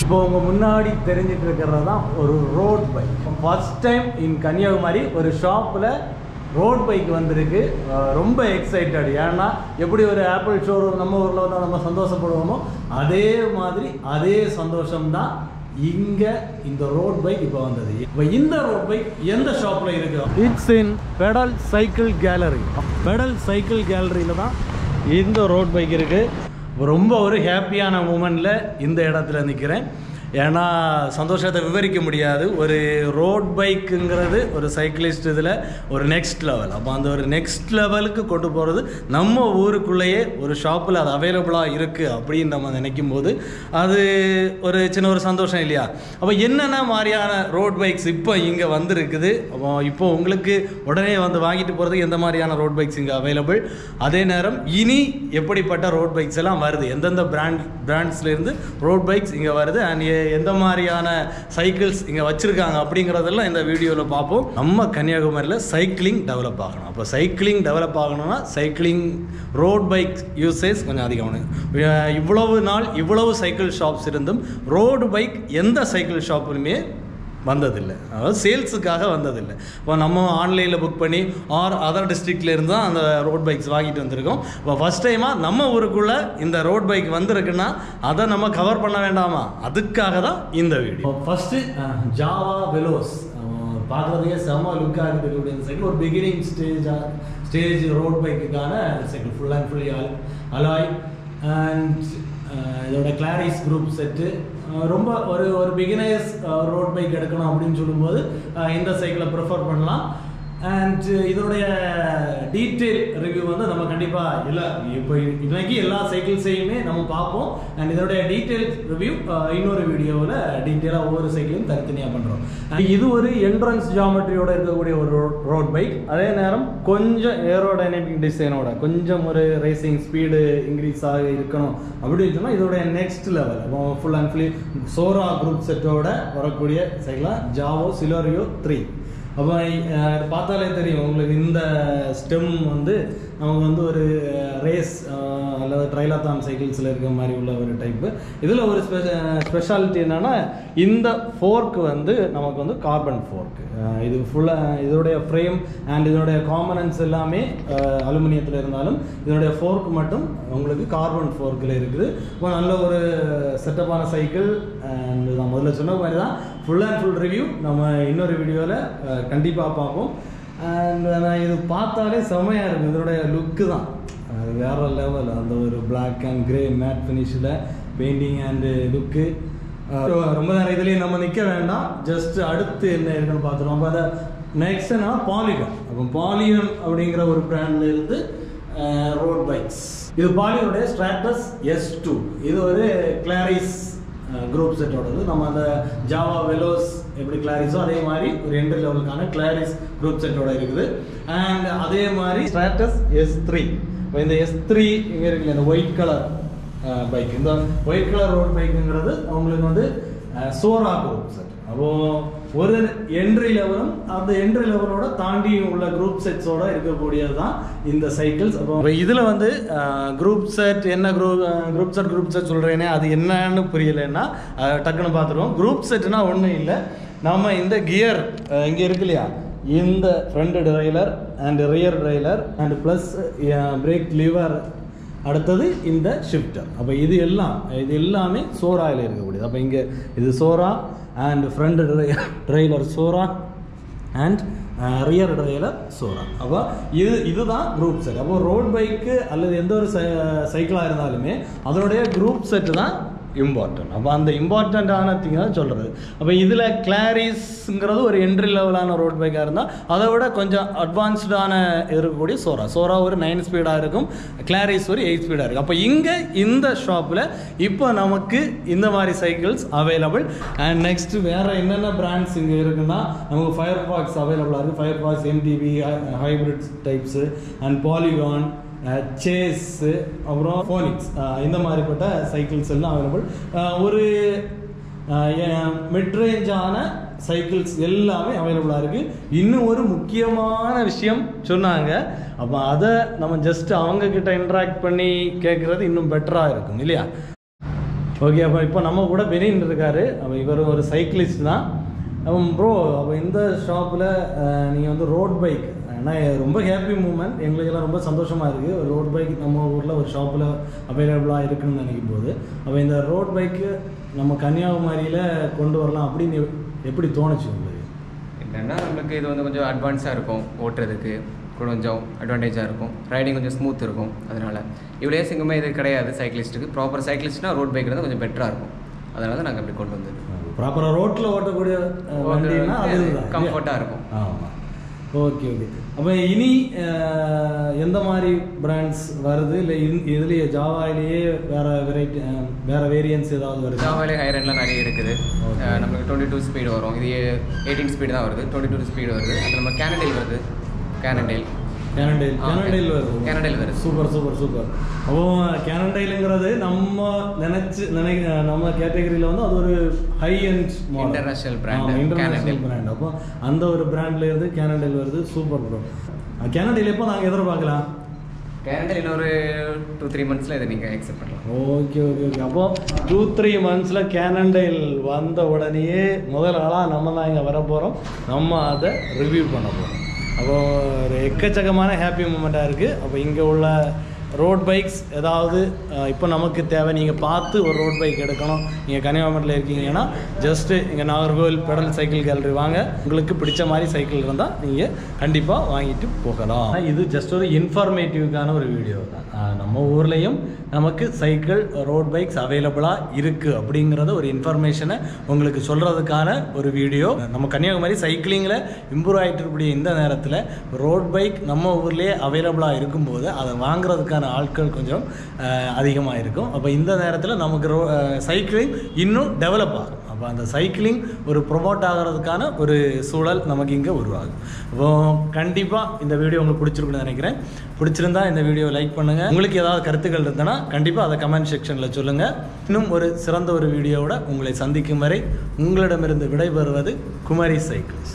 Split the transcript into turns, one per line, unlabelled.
இப்போ உங்க முன்னாடி தெரிஞ்சிட்டு இருக்கிறது தான் ஒரு road bike first time in Kanyakumari ஒரு ஷாப்பில் ரோட் பைக் வந்திருக்கு அஹ் ரொம்ப எக்ஸைட்டட் ஏன்னா எப்படி ஒரு ஆப்பிள் ஷோரூம் நம்ம ஊரில் வந்து நம்ம சந்தோஷப்படுவோமோ அதே மாதிரி அதே சந்தோஷம் தான் இங்கே இந்த ரோட் பைக் இப்போ வந்தது இப்போ இந்த ரோட் பைக் எந்த ஷாப்பில் இருக்கு it's in Pedal Cycle Gallery pedal cycle கேலரியில் தான் இந்த ரோட் பைக் இருக்குது ரொம்ப ஒரு ஹாப்பியான மூமெண்ட்டில் இந்த இடத்துல நிற்கிறேன் ஏன்னா சந்தோஷத்தை விவரிக்க முடியாது ஒரு ரோட் பைக்குங்கிறது ஒரு சைக்கிளிஸ்ட் இதில் ஒரு நெக்ஸ்ட் லெவல் அப்போ அந்த ஒரு நெக்ஸ்ட் லெவலுக்கு கொண்டு போகிறது நம்ம ஊருக்குள்ளேயே ஒரு ஷாப்பில் அது அவைலபிளாக இருக்குது அப்படின்னு நம்ம நினைக்கும் போது அது ஒரு சின்ன ஒரு சந்தோஷம் இல்லையா அப்போ என்னென்ன மாதிரியான ரோட் பைக்ஸ் இப்போ இங்கே வந்திருக்குது அப்போ இப்போ உங்களுக்கு உடனே வந்து வாங்கிட்டு போகிறதுக்கு எந்த மாதிரியான ரோட் பைக்ஸ் இங்கே அவைலபிள் அதே நேரம் இனி எப்படிப்பட்ட ரோட் பைக்ஸ் எல்லாம் வருது எந்தெந்த பிராண்ட் பிராண்ட்ஸ்லேருந்து ரோட் பைக்ஸ் இங்கே வருது அண்ட் எந்த மாதிரியான சைக்கிள்ஸ் இங்கே வச்சுருக்காங்க அப்படிங்கிறதெல்லாம் இந்த வீடியோவில் பார்ப்போம் நம்ம கன்னியாகுமரியில் சைக்கிளிங் டெவலப் ஆகணும் அப்போ சைக்கிளிங் டெவலப் ஆகணும்னா சைக்கிளிங் ரோட் பைக் யூசேஜ் கொஞ்சம் அதிகம் அஹ் இவ்வளவு நாள் இவ்வளவு சைக்கிள் ஷாப்ஸ் இருந்தும் ரோடு பைக் எந்த சைக்கிள் ஷாப்புலுமே வந்ததில்லை அதாவது சேல்ஸுக்காக வந்ததில்லை இப்போ நம்ம ஆன்லைனில் புக் பண்ணி ஆர் அதர் டிஸ்ட்ரிக்ட்ல இருந்து தான் அந்த ரோட் பைக்ஸ் வாங்கிட்டு வந்திருக்கோம் இப்போ ஃபஸ்ட் டைமாக நம்ம ஊருக்குள்ளே இந்த ரோட் பைக் வந்திருக்குன்னா அதை நம்ம கவர் பண்ண வேண்டாமா அதுக்காக தான் இந்த வீடியோ ஃபஸ்ட்டு ஜாவா வெலோஸ் பார்க்குறதுக்கே செம்ம லுக்காக இருக்கக்கூடிய இந்த சைக்கிள் ஒரு பிகினிங் ஸ்டேஜ் ஸ்டேஜ் ரோட் பைக்குக்கான சைக்கிள் ஃபுல் அண்ட் ஃபுல்லி அல் அலாய் அண்ட் இதோட கிளாரிஸ் குரூப் செட்டு ரொம்ப ஒரு ஒரு பிகினர்ஸ் ரோட் பைக் எடுக்கணும் அப்படின்னு சொல்லும்போது அஹ், இந்த சைக்கிளை ப்ரிஃபர் பண்ணலாம் அண்ட் இதோடைய டீட்டெயில் ரிவ்யூ வந்து நம்ம கண்டிப்பாக இல்லை இப்போ இன்னைக்கு எல்லா சைக்கிள்ஸையுமே நம்ம பார்ப்போம் அண்ட் இதோடைய டீட்டெயில் ரிவ்யூ இன்னொரு வீடியோவில் டீட்டெயிலாக ஒவ்வொரு சைக்கிளையும் தனித்தனியாக பண்ணுறோம் இது ஒரு என்ட்ரன்ஸ் ஜாமெட்ரியோட இருக்கக்கூடிய ஒரு ரோட் பைக் அதே நேரம் கொஞ்சம் ஏரோடைனமிக் டிசைனோட கொஞ்சம் ஒரு ரேசிங் ஸ்பீடு இன்க்ரீஸ் ஆக இருக்கணும் அப்படின்னு சொன்னால் இதோடைய நெக்ஸ்ட் லெவல் அப்போ full and fully Sora group செட்டோட வரக்கூடிய சைக்கிளாக ஜாவோ சிலோரியோ த்ரீ அப்போ அஹ், பார்த்தாலே தெரியும் உங்களுக்கு இந்த ஸ்டெம் வந்து நமக்கு வந்து ஒரு ரேஸ் அல்லது ட்ரைலாத்தான் சைக்கிள்ஸில் இருக்கிற மாதிரி உள்ள ஒரு டைப்பு இதில் ஒரு ஸ்பெ ஸ்பெஷாலிட்டி என்னென்னா இந்த ஃபோர்க் வந்து நமக்கு வந்து கார்பன் ஃபோர்க் இது ஃபுல்லாக இதோடைய ஃப்ரேம் அண்ட் இதோடைய காம்பனன்ஸ் எல்லாமே அலுமினியத்தில் இருந்தாலும் இதோடைய ஃபோர்க் மட்டும் உங்களுக்கு கார்பன் ஃபோர்க்கில் இருக்குது இப்போ நல்ல ஒரு செட்டப்பான சைக்கிள் அண்ட் நான் முதல்ல சொன்ன மாதிரி தான் ஃபுல் அண்ட் ஃபுல் ரிவ்யூ நம்ம இன்னொரு வீடியோவில் கண்டிப்பாக பார்ப்போம் அண்ட் நான் இது பார்த்தாலே செம்மையாக இருக்குது இதனுடைய லுக்கு தான் அது வேற லெவல் அந்த ஒரு Black அண்ட் கிரே மேட் ஃபினிஷில் பெயிண்டிங் அண்டு லுக்கு ரொம்ப நேரம் இதுலேயே நம்ம நிற்க வேண்டாம் ஜஸ்ட் அடுத்து என்ன இருக்குன்னு பார்த்துருவோம் அப்போ அதை நெக்ஸ்ட் என்ன பாலிகன் அப்போ பாலிகன் அப்படிங்கிற ஒரு பிராண்ட்ல இருந்து ரோட் பைக்ஸ் இது பாலிகனுடைய ஸ்ட்ராட்டஸ் எஸ் டூ இது ஒரு கிளாரிஸ் குரூப் செட்டோடது நம்ம அந்த ஜாவா வெலோஸ் எப்படி கிளாரிஸோ அதே மாதிரி ஒரு என்ட்ரி லெவலுக்கான கிளாரிஸ் குரூப் செட்டோட இருக்குது அண்ட் அதே மாதிரி ஸ்ட்ராட்டஸ் எஸ் த்ரீ இப்போ இந்த எஸ் த்ரீ இங்கே இருக்குல்ல இந்த ஒயிட் கலர் பைக் இந்த ஒயிட் கலர் ரோட் பைக்குங்கிறது அவங்களுக்கு வந்து சோரா குரூப் செட் அப்போ ஒரு என்ட்ரி லெவலும் அந்த என்ட்ரி லெவலோட தாண்டி உள்ள குரூப் செட்ஸோட இருக்கக்கூடியது தான் இந்த சைக்கிள்ஸ் அப்போ இதில் வந்து குரூப் செட் என்ன group group set group set சொல்கிறேனே அது என்னன்னு புரியலைன்னா அஹ், டக்குன்னு பார்த்துருவோம் குரூப் செட்னா ஒன்றும் இல்லை நம்ம இந்த கியர் இங்கே இருக்கு இல்லையா இந்த front derailleur and rear derailleur and plus brake lever அடுத்தது இந்த ஷிஃப்டர் அப்போ இது எல்லாம் இது எல்லாமே சோராயில் இருக்கக்கூடியது அப்போ இங்கே இது Sora and front derailleur Sora and rear derailleur Sora அப்போ இது இதுதான் குரூப் செட் அப்போ ரோட் பைக்கு அல்லது எந்த ஒரு சைக்கிளாக இருந்தாலுமே அதனுடைய குரூப் செட்டு தான் இம்பார்ட்டன்ட் அப்போ அந்த இம்பார்ட்டண்ட்டான திங் தான் சொல்கிறது அப்போ இதில் கிளாரிஸ்ங்கிறது ஒரு என்ட்ரி லெவலான ரோட் பைக்காக இருந்தால் அதை விட கொஞ்சம் அட்வான்ஸ்டான இருக்கக்கூடிய சோரா சோரா ஒரு நைன் ஸ்பீடாக இருக்கும் கிளாரிஸ் ஒரு எயிட் ஸ்பீடாக இருக்கும் அப்போ இங்கே இந்த ஷாப்பில் இப்போ நமக்கு இந்த மாதிரி சைக்கிள்ஸ் அவைலபிள் அண்ட் நெக்ஸ்ட் வேறு என்னென்ன பிராண்ட்ஸ் இங்கே இருக்குன்னா நமக்கு ஃபயர் பாக்ஸ் அவைலபிளாக இருக்குது Firefox MTB hybrid types and Polygon சேஸு அப்புறம் ஃபோனிக்ஸ் இந்த மாதிரிப்பட்ட சைக்கிள்ஸ் எல்லாம் அவைலபிள் ஒரு மிட்ரேஞ்சான சைக்கிள்ஸ் எல்லாமே அவைலபிளாக இருக்குது இன்னும் ஒரு முக்கியமான விஷயம் சொன்னாங்க அப்போ அதை நம்ம ஜஸ்ட் அவங்க கிட்ட இன்ட்ராக்ட் பண்ணி கேட்குறது இன்னும் பெட்டராக இருக்கும் இல்லையா ஓகே அப்போ இப்போ நம்ம கூட பெனின் இருக்காரு அப்போ இவர் ஒரு சைக்கிளிஸ்ட் தான் அப்போ ப்ரோ அப்போ இந்த ஷாப்பில் நீங்கள் வந்து ரோட் பைக் ஏன்னா ரொம்ப ஹாப்பி மூமெண்ட் எங்களுக்கெல்லாம் ரொம்ப சந்தோஷமாக இருக்குது ஒரு ரோட் பைக் நம்ம ஊரில் ஒரு ஷாப்பில் அவைலபிளாக இருக்குன்னு நினைக்கும் போது அப்போ இந்த ரோட் பைக்கு நம்ம கன்னியாகுமரியில் கொண்டு வரலாம் அப்படின்னு எப்- எப்படி தோணுச்சு உங்களுக்கு
என்னென்னா நம்மளுக்கு இது வந்து கொஞ்சம் அட்வான்ஸாக இருக்கும் ஓட்டுறதுக்கு கொஞ்சம் அட்வான்டேஜாக இருக்கும் ரைடிங் கொஞ்சம் ஸ்மூத் இருக்கும் அதனால் இவ்வளோ எங்குமே இது கிடையாது சைக்கிளிஸ்ட்டுக்கு ப்ராப்பர் சைக்கிளிஸ்ட்னா ரோட் பைக் இருந்தால் கொஞ்சம் பெட்டராக இருக்கும் அதனால தான் நாங்கள் அப்படி கொண்டு வந்தது
ப்ராப்பராக ரோட்டில் ஓட்டக்கூடிய அஹ், வண்டின்னா அதுதான்
கம்ஃபர்ட்டாக இருக்கும்
ஆமாம் ஓகே ஓகே அப்போ இனி அஹ், எந்த மாதிரி பிராண்ட்ஸ் வருது இல்லை இதுலேயே ஜாவாயிலேயே வேற வெரைட்டி வேற வேரியன்ஸ் ஏதாவது வருது
ஜாவாலே ஹையர் எண்ட்லாம் நிறைய இருக்குது
Okay.
அஹ் நம்மளுக்கு டுவெண்ட்டி டூ ஸ்பீடு வரும் இது எயிட்டீன் ஸ்பீடு தான் வருது டுவெண்ட்டி டூ ஸ்பீடு வருது அது நம்ம கேனடேல் வருது கேனடேல்
கேனடைல்
ஆ,
கேனடைல் வருது
கேனடைல் வருது.
சூப்பர் சூப்பர் சூப்பர் அப்போ கேனடைலுங்கிறது நம்ம நினைச்சு நினை நம்ம கேட்டகரியில் வந்து அது ஒரு high end
International brand,
international
Cannondale.
Brand அப்போ அந்த ஒரு பிராண்ட்ல இருந்து கேனடைல் வருது சூப்பர் ப்ரோ கேனடைல் எப்போ நாங்கள் எதிர்பார்க்கலாம்
கேனடேல் இன்னொரு டூ த்ரீ மந்த்ஸில் இதை நீங்கள் எக்ஸெப்ட் பண்ணலாம்
ஓகே ஓகே ஓகே அப்போ டூ த்ரீ மந்த்ஸில் கேனண்டைல் வந்த உடனேயே முதல் ஆளாக நம்ம தான் இங்கே வர போகிறோம் நம்ம அதை ரிவ்யூ பண்ண போகிறோம் அப்போ ஒரு எக்கச்சக்கமான ஹாப்பி மூமெண்ட்டாக இருக்குது அப்போ இங்கே உள்ள ரோட் பைக்ஸ் ஏதாவது அஹ், இப்போ நமக்கு தேவை நீங்கள் பார்த்து ஒரு ரோட் பைக் எடுக்கணும் நீங்கள் கன்னியாகுமரியில் இருக்கீங்கன்னா ஜஸ்ட்டு இங்கே நாகர்கோவில் பெடல் சைக்கிள் கேலரி வாங்க உங்களுக்கு பிடிச்ச மாதிரி சைக்கிள் இருந்தால் நீங்கள் கண்டிப்பாக வாங்கிட்டு போகலாம் இது ஜஸ்ட் ஒரு இன்ஃபர்மேட்டிவ்க்கான ஒரு வீடியோ தான் அஹ், நம்ம ஊர்லேயும் நமக்கு சைக்கிள் ரோட் பைக்ஸ் அவைலபிளாக இருக்குது அப்படிங்கிறத ஒரு இன்ஃபர்மேஷனை உங்களுக்கு சொல்கிறதுக்கான ஒரு வீடியோ நம்ம கன்னியாகுமரி சைக்கிளிங்கில் இம்ப்ரூவ் ஆகிட்டு இருக்கக்கூடிய இந்த நேரத்தில் ரோட் பைக் நம்ம ஊர்லேயே அவைலபிளாக இருக்கும்போது அதை வாங்குறதுக்கான ஆட்கள் கொஞ்சம் அதிகமாக இருக்கும் அப்போ இந்த நேரத்தில் நமக்கு ரோ சைக்கிளிங் இன்னும் டெவலப் ஆகும் அப்போ அந்த சைக்கிளிங் ஒரு ப்ரொமோட் ஆகிறதுக்கான ஒரு சூழல் நமக்கு இங்கே உருவாகும் அப்போ கண்டிப்பாக இந்த வீடியோ உங்களுக்கு பிடிச்சிருக்குன்னு நினைக்கிறேன் பிடிச்சிருந்தா இந்த வீடியோ லைக் பண்ணுங்கள் உங்களுக்கு ஏதாவது கருத்துக்கள் இருந்தனா கண்டிப்பாக அதை கமெண்ட் செக்ஷனில் சொல்லுங்கள் இன்னும் ஒரு சிறந்த ஒரு வீடியோவோட உங்களை சந்திக்கும் வரை உங்களிடமிருந்து விடைபெறுவது குமரி சைக்கிள்ஸ்